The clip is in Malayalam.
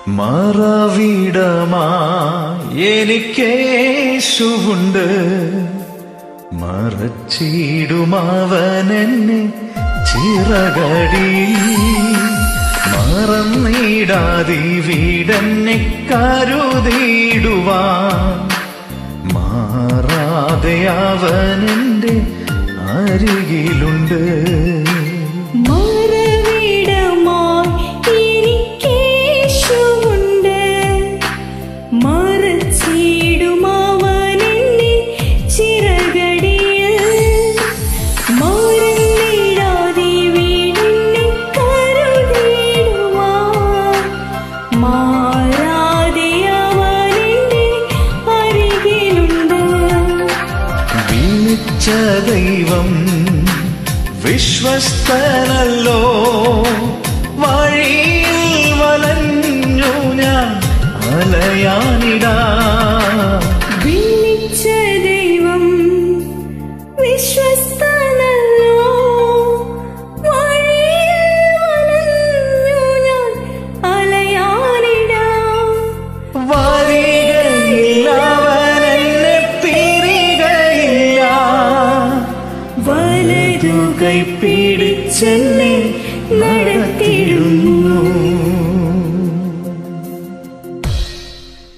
മറവിടമാ എനിക്കേശുവുണ്ട് മറച്ചിടുമവനെന്നെ ചിറകടി മറന്നിടാതി വീടന്നെ കരുതിയിടുവാൻ മാറാതെ അവനെന്റെ അരികിലുണ്ട് മറവിടമായി എനിക്കേശുവുണ്ട് മറച്ചിടുമവനെന്നെ ചിറകടിയിൽ മറന്നിടാതെ വീടിനെ കരുതിയിടുവാൻ മാറാതെ അവനെന്റെ അരികിലുണ്ട് വിളിച്ച ദൈവം വിശ്വസ്തനല്ലോ വഴിയിൽ വലഞ്ഞു ഞാൻ അലയാനിടാ വിളിച്ച ദൈവം വിശ്വസ്തനല്ലോ വഴിയിൽ വലഞ്ഞു ഞാൻ അലയാനിടാം വരികയില്ല അവനെന്നെ പിരികയില്ല വലതു കൈ പിടിച്ചെന്നെ നടത്തി